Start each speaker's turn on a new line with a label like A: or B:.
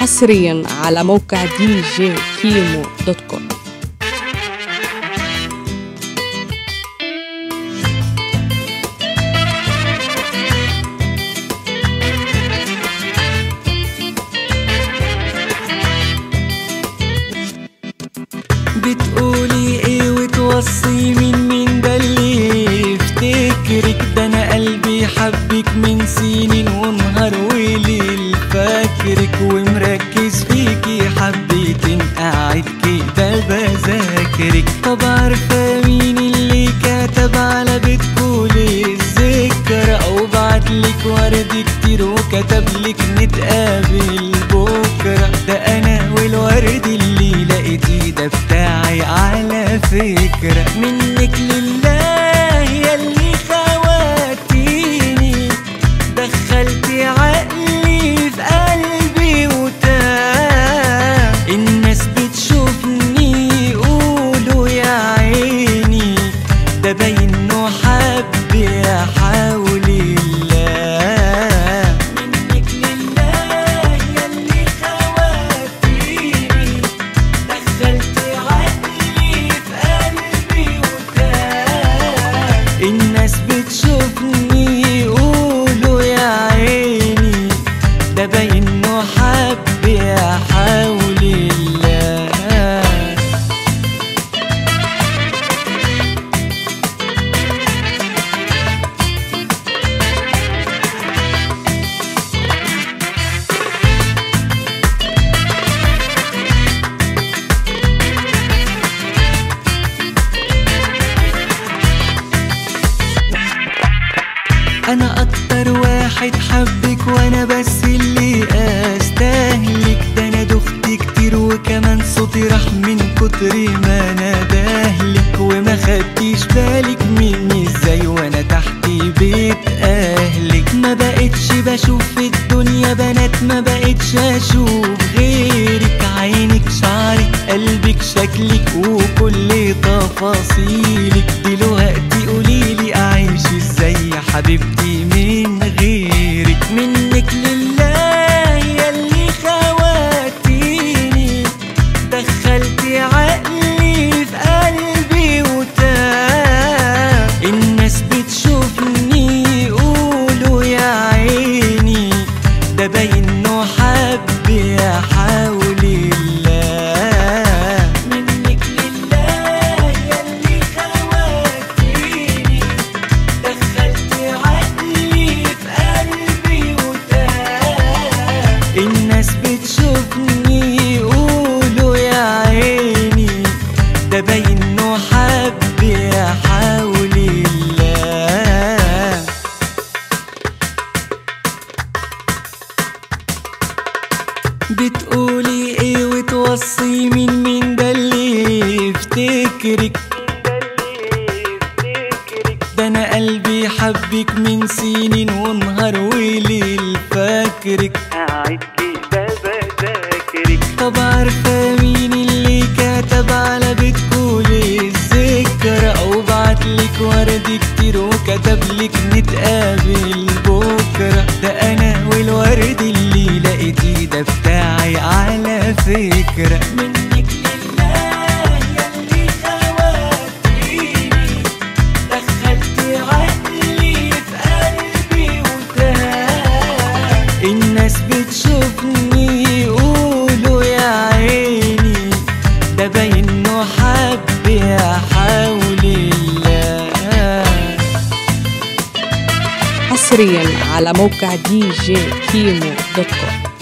A: حصريا على موقع دي جي كيمو دوت كوم
B: بتقولي ايه وتوصي مين مين ده اللي يفتكرك ده انا قلبي حبك من سنين ونهار وليل فاكرك ومركز فيكي حبيت قاعد كده بذاكرك طب عارفة مين اللي كتب على بيتكو الذكرى او بعتلك ورد كتير وكتبلك نتقابل بكرة ده انا والورد اللي لقيتيه ده بتاعي على فكرة منك لله ياللي خواتيني دخلتي عقلي في قلبي وتاه الناس بتشوفني يقولوا يا عيني ده باين انه حب يا حول الله منك لله ياللي خواتيني دخلتي عقلي في قلبي وتاه الناس بتشوفني يقولوا يا عيني ده باين انه حب يا حول الله انا اكتر واحد حبك وانا بس اللي استاهلك ده انا دخت كتير وكمان صوتي راح من كتر ما انا دهلك وما خدتيش بالك مني ازاي وانا تحت بيت اهلك ما بقتش بشوف في الدنيا بنات ما بقتش اشوف غيرك عينك شعرك قلبك شكلك وكل تفاصيلك دلوقتي قوليلي اعيش ازاي يا حبيبتي من غيرك منك لله ياللي خواتيني دخلتي عقلي في قلبي وتاه الناس بتشوفني يقولوا يا عيني ده باين انه حب يا حول الله منك لله ياللي خواتيني دخلتي عقلي في قلبي وتاه الناس بتشوفني يقولوا يا عيني ده باين انه حب يا حول الله بتقولي ايه وتوصي مين مين ده اللي يفتكرك ده انا قلبي حبك من سنين ونهار وليل فاكرك قاعد كده بذاكرك طب عارفة مين اللي كتب على بيتكو الذكرى او بعتلك ورد كتير وكتبلك نتقابل بكرة ده انا والورد اللي لقيتيه ده بتاعي على فكرة منك لله ياللي خواتيني دخلتي عقلي في قلبي وتاه الناس بتشوفني يقولوا يا عيني ده باين انه حب يا حول الله
A: حصريا على موقع دي جي كيمو دوت كوم